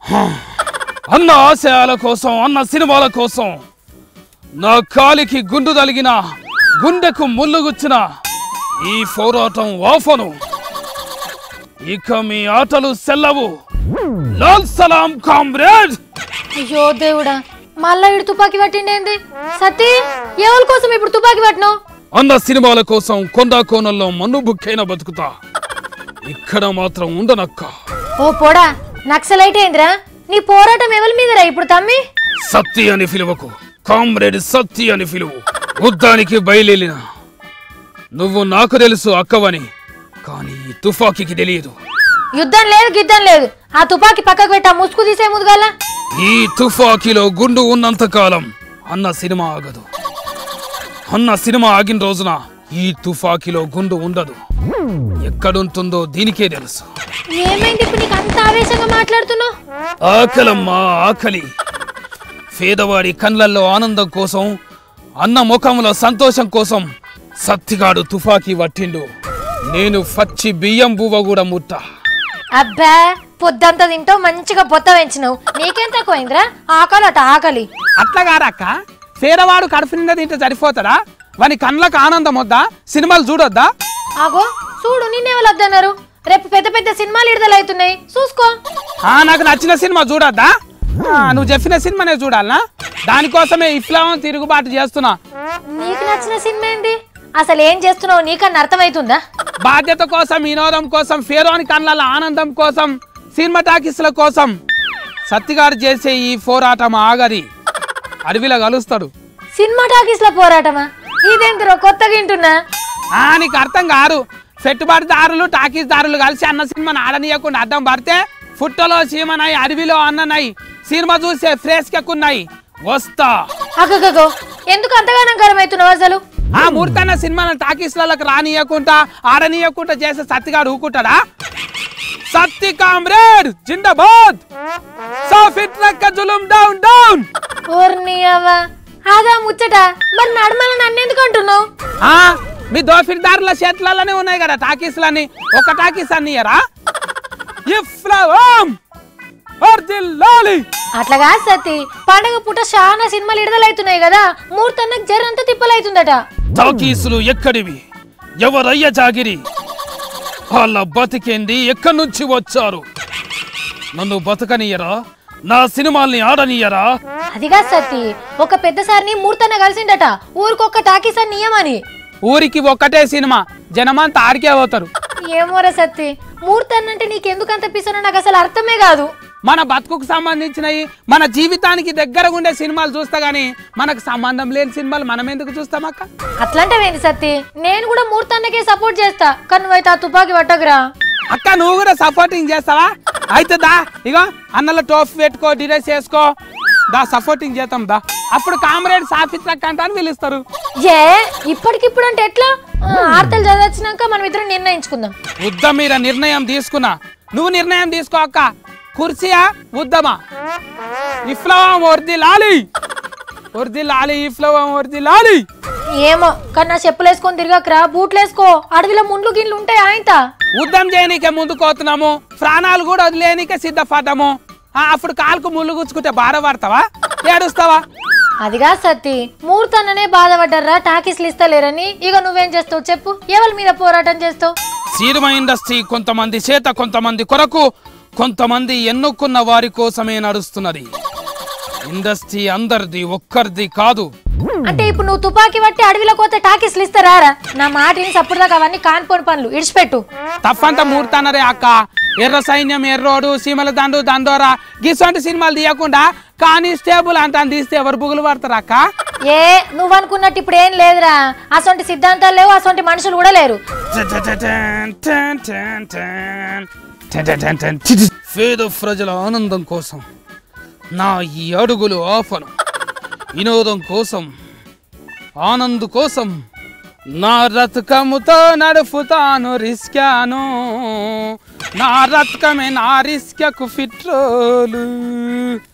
అన్న ఆశయాల కోసం అన్న సినిమాల కోసం నా కాలికి గుండు తలిగిన గుండెకు ముల్లుగుచ్చిన ఈ పోరాటం వాఫను ఇక మీ ఆటలు సెల్లవు లాల్ సలాం కామ్రేడ్ అయ్యో దేవుడా మళ్ళా ఇడు తుపాకీ పట్టిండేంది సతీ ఎవరి కోసం ఇప్పుడు తుపాకీ పట్టినావు అన్న సినిమాల కోసం కొండా కోనల్లో మన్ను బుక్కైన బతుకుతా ఇక్కడ మాత్రం ఉండనక్క ఓ పోడా నక్సలైట్ ఏందిరా నీ పోరాటం ఎవరి మీదరా ఇప్పుడు తమ్మి సత్తి అని పిలువకు కామ్రేడ్ సత్తి అని పిలువు యుద్ధానికి బయలుదేరిన నువ్వు నాకు తెలుసు అక్కవని కానీ ఈ తుఫాకీకి తెలియదు యుద్ధం లేదు గిద్దం లేదు ఆ తుపాకీ పక్కకు పెట్టా ముసుగు తీసే ముదుగాల ఈ తుఫాకీలో గుండు ఉన్నంత కాలం అన్న సినిమా ఆగదు అన్న సినిమా ఆగిన రోజున ఈ తుఫాకీలో గుండు ఉండదు ఎక్కడుంటుందో దీనికే తెలుసు ఏమైంది ఇప్పుడు నీకు అంత ఆవేశంగా మాట్లాడుతున్నావు ఆకలమ్మా ఆకలి పేదవాడి కళ్ళల్లో ఆనందం కోసం అన్న ముఖంలో సంతోషం కోసం సత్తిగాడు తుఫాకీ పట్టిండు నేను పచ్చి బియ్యం బువ్వ కూడా ముట్ట అబ్బా పొద్దంతా తింటావు మంచిగా పొత్త పెంచినావు నీకేం తక్కువైందిరా ఆకలి అట ఆకలి అట్లా కాదక్క పేదవాడు కడుపు నిండా తింటే సరిపోతాడా వాని కళ్ళకు ఆనందం వద్దా సినిమాలు చూడొద్దా ఆగో చూడు నిన్నేవాళ్ళొద్దన్నారు రేపు పెద్ద పెద్ద సినిమాలు విడుదలవుతున్నాయి చూసుకో ఆ, నాకు నచ్చిన సినిమా చూడొద్దా ఆ, నువ్వు చెప్పిన సినిమానే చూడాలనా దానికోసమే ఇఫ్లాం తిరుగుబాటు చేస్తున్నా నీకు నచ్చిన సినిమా ఏంది అసలు ఏం చేస్తున్నావు నీకన్నా అర్థమవుతుందా బాధ్యత కోసం వినోదం కోసం ఫేరోని కళ్ళ ఆనందం కోసం సినిమా టాకీస్ల కోసం సత్తిగాడు చేసే ఈ పోరాటం ఆగది అడవిలో కలుస్తాడు సినిమా టాకీస్ లో పోరాటమా ఇదేంటిరో కొత్తగా వింటున్నా ఆ నీకు అర్థం కాదు పెట్టుబడిదారులు టాకీస్ దారులు కలిసి అన్న సినిమాని ఆడనీయకుండా అడ్డం పడితే ఫుట్టలో సీమనాయి అడవిలో అన్ననాయి సినిమా చూసే ఫ్రెష్ కెక్కున్నాయి వస్తా అగగగో ఎందుకు అంతగానం గరమవుతున్నావు అసలు ఆ మూర్తన్న సినిమాలను టాకీస్లకు రానియకుండా ఆడనీయకుండా చేసే సత్తిగాడు ఊకుంటాడా సత్తి కామ్రేడ్ జిందాబాద్ సాఫిట్ రక్క జులుం డౌన్ డౌన్ ఓర్ని అవ్వ అదా ముచ్చట మరి నడమల నన్ను ఎందుకు అంటున్నావు ఆ మీ దోఫిర్దారుల చేతులలోనే ఉన్నాయి కదా టాకీస్లని ఒక టాకీస్ అన్నయ్యరా ఇఫ్లవం వర్దిల్లాలి అట్లాగా సతీ పండగ పూట చాలా సినిమాలు విడుదలవుతున్నాయి కదా మూర్తన్నకు జరంతా తిప్పలవుతుందట టాకీసులు ఎక్కడివి ఎవరయ్య జాగిరి వాళ్ళ బతికేంది ఎక్కడి నుంచి వచ్చారు నన్ను బతకనియరా నా సినిమాల్ని ఆడనియరా అదిగా సతీ ఒక పెద్ద సారిని మూర్తన్న కలిసిండట ఊరికొక్క టాకీస్ అని నియమని ఊరికి ఒక్కటే సినిమా జనమంతా ఆడికే పోతారు ఏమోరా సత్తి మూర్తన్న అంటే నీకెందుకు అంత పిసనో నాకు అసలు అర్థమే కాదు మన బతుకుకు సంబంధించినవి మన జీవితానికి దగ్గరగా ఉండే సినిమాలు చూస్తా గానీ మనకు సంబంధం లేని సినిమాలు మనం ఎందుకు చూస్తామక్క అట్లంటవేంది సత్తి నేను కూడా మూర్తన్నకే సపోర్ట్ చేస్తా కానీ నువ్వైతే ఆ తుపాకీ పట్టకురా అక్క నువ్వు కూడా సపోర్టింగ్ చేస్తావా అయితే దా ఇగో అన్నలో టోఫ్ పెట్టుకో డిరెస్ చేసుకో దా సపోర్టింగ్ చేద్దాం దా అప్పుడు కామ్రేడ్ సాఫిత్రక్ అంట అని పిలుస్తారు ఏ ఇప్పటికిప్పుడు అంటే ఎట్లా ఆ, ఆర్తలు చదివించినాక మనం ఇద్దరం నిర్ణయించుకుందాం యుద్ధం మీద నిర్ణయం తీసుకున్నా నువ్వు నిర్ణయం తీసుకో అక్క కుర్చీయా ఉద్దమా ఇఫ్లవం వర్ది లాలి వర్ది లాలి ఇఫ్లవం వర్ది లాలి ఏమో కానీ నా చెప్పులు వేసుకొని తిరగకరా బూట్లు వేసుకో అడవిలో ముండ్లు గిన్లు ఉంటాయి ఆయంత యుద్ధం చేయనీకే ముందుకు పోతున్నాము ప్రాణాలు కూడా వదిలేనికే సిద్ధపడ్డాము ఆ, అప్పుడు కాలుకు ముళ్ళు గుచ్చుకుంటే బాధపడతావా ఏడుస్తావా అదిగా సత్తి మూర్తన్ననే బాధపడ్డారా టాకీస్లు ఇస్తలేరని ఇక నువ్వేం చేస్తావు చెప్పు ఎవరి మీద పోరాటం చేస్తావు సినిమా ఇండస్ట్రీ కొంతమంది చేత కొంతమంది కొరకు కొంతమంది ఎన్నుకున్న వారి కోసమే నడుస్తున్నది ఇండస్ట్రీ అందరిది ఒక్కరిది కాదు అంటే ఇప్పుడు నువ్వు తుపాకీ పట్టి అడవిలో పోతే టాకీస్లు ఇస్తారా నా మాట విని సప్పుడుదాకా అవన్నీ కాన్పోని పనులు ఇడిచిపెట్టు తప్పంతా మూర్తన్నరే అక్క ఎర్ర సైన్యం ఎర్రోడు సీమల దండు దండోరా గిసొంటి సినిమాలు తీయకుండా కానిస్టేబుల్ అంటాను తీస్తే ఎవరు బుగులు పడతారు అక్క ఏ నువ్వు అనుకున్నట్టు ఇప్పుడు ఏం లేదురా అసొంటి సిద్ధాంతాలు లేవు అసొంటి మనుషులు కూడా లేరు పేద ప్రజల ఆనందం కోసం నా ఈ అడుగులు ఆపను వినోదం కోసం ఆనంద్ కోసం నా రథకముతో నడుపుతాను రిస్కాను నా రథకమే నా రిస్కకు ఫిట్రోలు